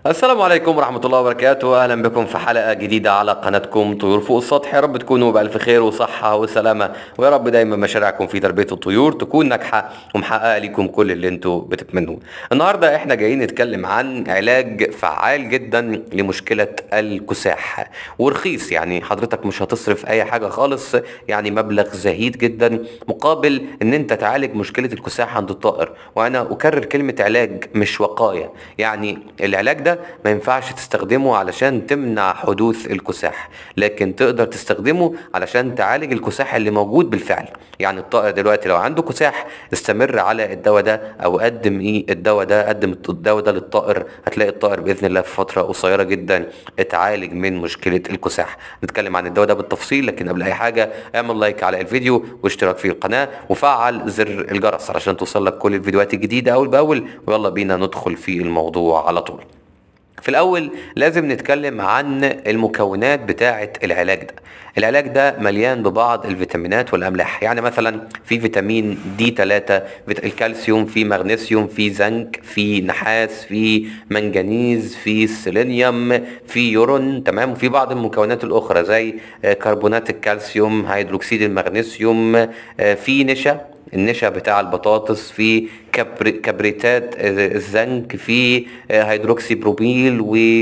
السلام عليكم ورحمة الله وبركاته أهلا بكم في حلقة جديدة على قناتكم طيور فوق السطح يا رب تكونوا بألف خير وصحة وسلامة ويا رب دايما مشاريعكم في تربية الطيور تكون ناجحة ومحققة ليكم كل اللي انتوا بتتمنوه النهاردة احنا جايين نتكلم عن علاج فعال جدا لمشكلة الكساح ورخيص يعني حضرتك مش هتصرف اي حاجة خالص يعني مبلغ زهيد جدا مقابل ان انت تعالج مشكلة الكساح عند الطائر وانا اكرر كلمة علاج مش وقاية يعني العلاج ده ما ينفعش تستخدمه علشان تمنع حدوث الكساح لكن تقدر تستخدمه علشان تعالج الكساح اللي موجود بالفعل يعني الطائر دلوقتي لو عنده كساح استمر على الدواء ده او قدم ايه الدواء ده قدم الدواء ده للطائر هتلاقي الطائر باذن الله في فتره قصيره جدا اتعالج من مشكله الكساح نتكلم عن الدواء ده بالتفصيل لكن قبل اي حاجه اعمل لايك على الفيديو واشتراك في القناه وفعل زر الجرس علشان توصل لك كل الفيديوهات الجديده اول باول ويلا بينا ندخل في الموضوع على طول في الأول لازم نتكلم عن المكونات بتاعة العلاج ده العلاج ده مليان ببعض الفيتامينات والأملاح يعني مثلا في فيتامين دي 3 الكالسيوم في مغنيسيوم في زنك في نحاس في منجنيز في سيلينيوم في يورون تمام وفي بعض المكونات الأخرى زي كربونات الكالسيوم هيدروكسيد المغنيسيوم في نشا النشا بتاع البطاطس في كبر كبريتات الزنك في هيدروكسي بروبيل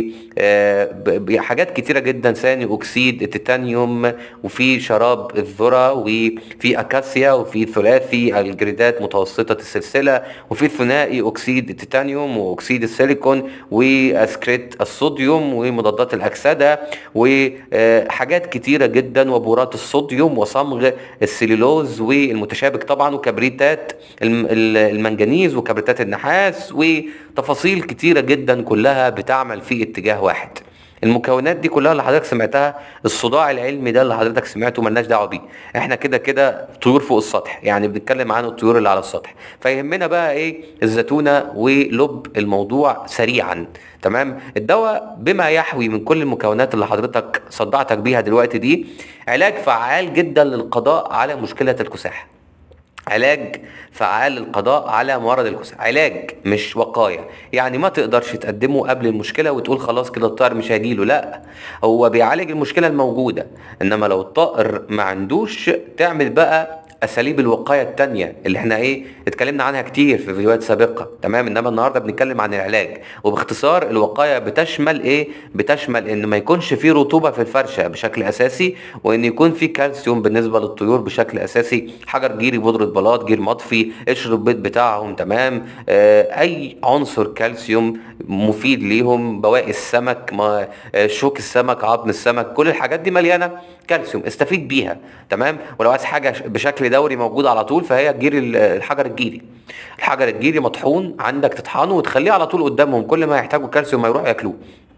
وحاجات كتيره جدا ثاني اكسيد التيتانيوم وفي شراب الذره وفي اكاسيا وفي ثلاثي الجريدات متوسطه السلسله وفي ثنائي اكسيد التيتانيوم واكسيد السيليكون واسكريت الصوديوم ومضادات الاكسده وحاجات كتيره جدا وبورات الصوديوم وصمغ السليلوز والمتشابك طبعا وكبريتات المنجنيز وكبريتات النحاس وتفاصيل كتيره جدا كلها بتعمل في اتجاه واحد المكونات دي كلها اللي حضرتك سمعتها الصداع العلمي ده اللي حضرتك سمعته ملناش دعوه بيه احنا كده كده طيور فوق السطح يعني بنتكلم عن الطيور اللي على السطح فيهمنا بقى ايه الزتونه ولب الموضوع سريعا تمام الدواء بما يحوي من كل المكونات اللي حضرتك صدعتك بيها دلوقتي دي علاج فعال جدا للقضاء على مشكله الكساح علاج فعال للقضاء على مرض الكساح علاج مش وقايه يعني ما تقدرش تقدمه قبل المشكله وتقول خلاص كده الطائر مش هيجيله لا هو بيعالج المشكله الموجوده انما لو الطائر ما عندوش تعمل بقى اساليب الوقايه التانية اللي احنا ايه اتكلمنا عنها كتير في فيديوهات سابقه تمام انما النهارده بنتكلم عن العلاج وباختصار الوقايه بتشمل ايه بتشمل ان ما يكونش فيه رطوبه في الفرشه بشكل اساسي وان يكون فيه كالسيوم بالنسبه للطيور بشكل اساسي حجر جيري بودره بلاط جير مطفي قشر البيض بتاعهم تمام آه اي عنصر كالسيوم مفيد ليهم بواقي السمك ما آه شوك السمك عظم السمك كل الحاجات دي مليانه كالسيوم استفيد بيها تمام ولو عايز حاجه بشكل دوري موجود على طول فهي الجيري الحجر الجيري الحجر الجيري مطحون عندك تطحنه وتخليه على طول قدامهم كل ما يحتاجوا كالسيوم ما يروحوا ياكلوه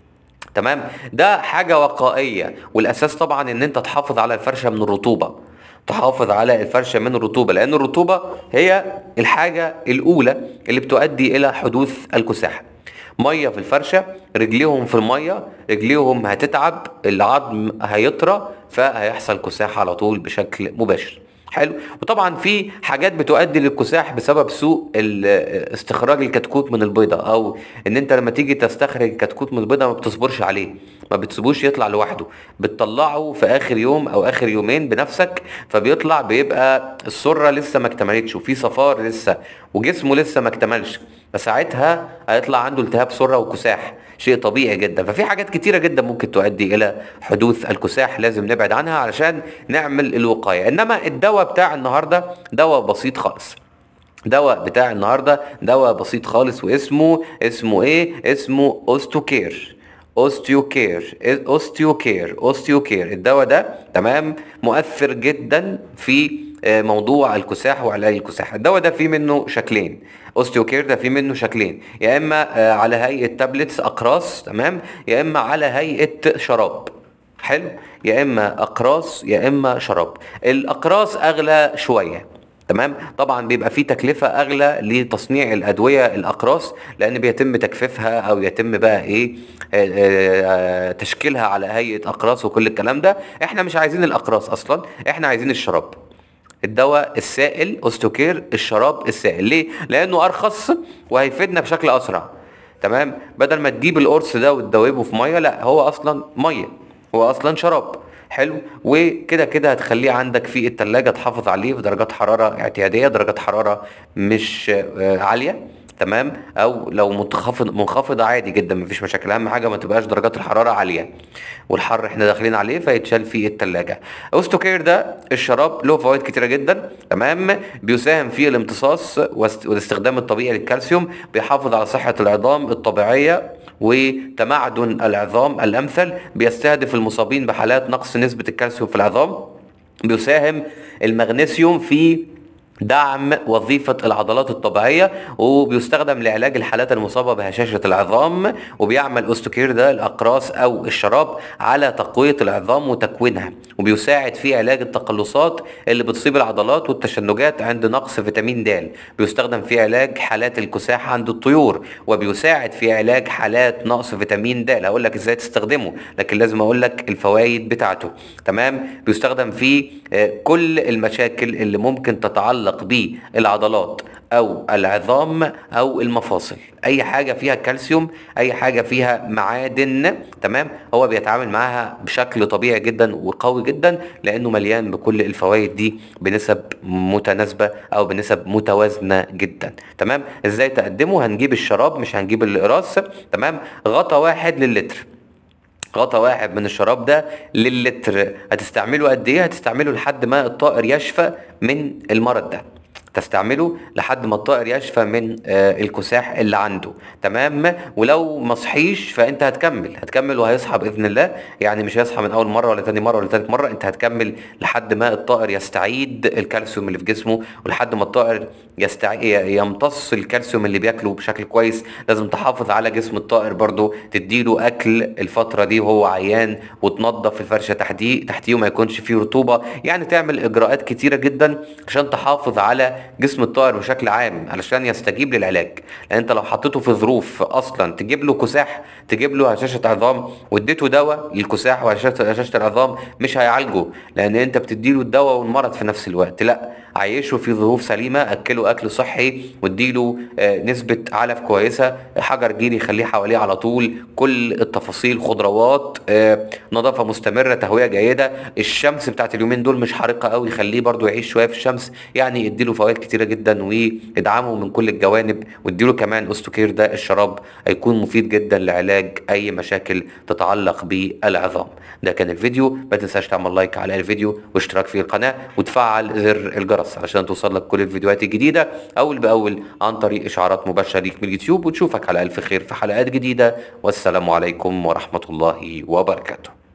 تمام ده حاجه وقائيه والاساس طبعا ان انت تحافظ على الفرشه من الرطوبه تحافظ على الفرشة من الرطوبة لأن الرطوبة هي الحاجة الأولى اللي بتؤدي إلى حدوث الكساح ميه في الفرشه رجليهم في الميه رجليهم هتتعب العظم هيطرى فهيحصل كساح على طول بشكل مباشر حلو وطبعا في حاجات بتؤدي للكساح بسبب سوء استخراج الكتكوت من البيضه او ان انت لما تيجي تستخرج الكتكوت من البيضه ما بتصبرش عليه ما بتسيبوش يطلع لوحده بتطلعه في اخر يوم او اخر يومين بنفسك فبيطلع بيبقى السره لسه ما اكتملتش وفي صفار لسه وجسمه لسه ما اكتملش فساعتها هيطلع عنده التهاب سره وكساح شيء طبيعي جدا ففي حاجات كتيره جدا ممكن تؤدي الى حدوث الكساح لازم نبعد عنها علشان نعمل الوقايه انما الدواء بتاع النهارده دواء بسيط خالص دواء بتاع النهارده دواء بسيط خالص واسمه اسمه ايه اسمه اوستوكير اوستيوكير اوستيوكير اوستيوكير الدواء ده تمام مؤثر جدا في موضوع الكساح وعلاج الكساح الدواء ده فيه منه شكلين اوستيوكير ده فيه منه شكلين يا اما على هيئه تابلتس اقراص تمام يا اما على هيئه شراب حلو يا اما اقراص يا اما شراب الاقراص اغلى شويه تمام طبعا بيبقى في تكلفه اغلى لتصنيع الادويه الاقراص لان بيتم تجفيفها او يتم بقى ايه آآ آآ تشكيلها على هيئه اقراص وكل الكلام ده احنا مش عايزين الاقراص اصلا احنا عايزين الشراب الدواء السائل اوستوكير الشراب السائل ليه لانه ارخص وهيفيدنا بشكل اسرع تمام بدل ما تجيب القرص ده وتدوبه في ميه لا هو اصلا ميه هو اصلا شراب حلو وكده كده هتخليه عندك في التلاجة تحافظ عليه في درجات حرارة اعتيادية درجات حرارة مش آه، عالية تمام او لو منخفض منخفضه عادي جدا مفيش مشاكل اهم حاجه ما تبقاش درجات الحراره عاليه والحر احنا داخلين عليه فيتشال في التلاجة اوستوكير ده الشراب له فوائد كتيره جدا تمام بيساهم في الامتصاص واست- والاستخدام الطبيعي للكالسيوم بيحافظ على صحه العظام الطبيعيه وتمعدن العظام الامثل بيستهدف المصابين بحالات نقص نسبه الكالسيوم في العظام بيساهم المغنيسيوم في دعم وظيفة العضلات الطبيعية وبيستخدم لعلاج الحالات المصابة بهشاشة العظام وبيعمل أوستوكير ده الأقراص أو الشراب على تقوية العظام وتكوينها وبيساعد في علاج التقلصات اللي بتصيب العضلات والتشنجات عند نقص فيتامين د بيستخدم في علاج حالات الكساح عند الطيور وبيساعد في علاج حالات نقص فيتامين د هقول لك ازاي تستخدمه لكن لازم اقول لك الفوائد بتاعته تمام بيستخدم في آه، كل المشاكل اللي ممكن تتعلق بالعضلات او العظام او المفاصل اي حاجه فيها كالسيوم اي حاجه فيها معادن تمام هو بيتعامل معاها بشكل طبيعي جدا وقوي جدا لانه مليان بكل الفوائد دي بنسب متناسبه او بنسب متوازنه جدا تمام ازاي تقدمه هنجيب الشراب مش هنجيب الاقراص تمام غطا واحد للتر غطا واحد من الشراب ده للتر هتستعمله قد ايه هتستعمله لحد ما الطائر يشفى من المرض ده تستعمله لحد ما الطائر يشفى من آه، الكساح اللي عنده تمام ولو ما صحيش فانت هتكمل هتكمل وهيصحى باذن الله يعني مش هيصحى من اول مره ولا تاني مره ولا تالت مره انت هتكمل لحد ما الطائر يستعيد الكالسيوم اللي في جسمه ولحد ما الطائر يستعي... يمتص الكالسيوم اللي بياكله بشكل كويس لازم تحافظ على جسم الطائر برضو تديله اكل الفتره دي وهو عيان وتنظف الفرشه تحتيه تحتيه وما يكونش فيه رطوبه يعني تعمل اجراءات كتيره جدا عشان تحافظ على جسم الطائر بشكل عام علشان يستجيب للعلاج لان انت لو حطيته في ظروف اصلا تجيب له كساح تجيب له هشاشه عظام واديته دواء للكساح وهشاشه هشاشة العظام مش هيعالجه لان انت بتديله الدواء والمرض في نفس الوقت لا عيشه في ظروف سليمه اكله اكل صحي واديله آه، نسبه علف كويسه حجر جيري يخليه حواليه على طول كل التفاصيل خضروات آه، نظافه مستمره تهويه جيده الشمس بتاعت اليومين دول مش حارقه قوي خليه برضو يعيش شويه في الشمس يعني اديله فوائد كتيره جدا وادعمه من كل الجوانب واديله كمان اوستوكير ده الشراب هيكون مفيد جدا لعلاج اي مشاكل تتعلق بالعظام ده كان الفيديو ما تنساش تعمل لايك على الفيديو واشتراك في القناه وتفعل زر الجرس علشان توصل لك كل الفيديوهات الجديده اول باول عن طريق اشعارات مباشره ليك من اليوتيوب وتشوفك على الف خير في حلقات جديده والسلام عليكم ورحمه الله وبركاته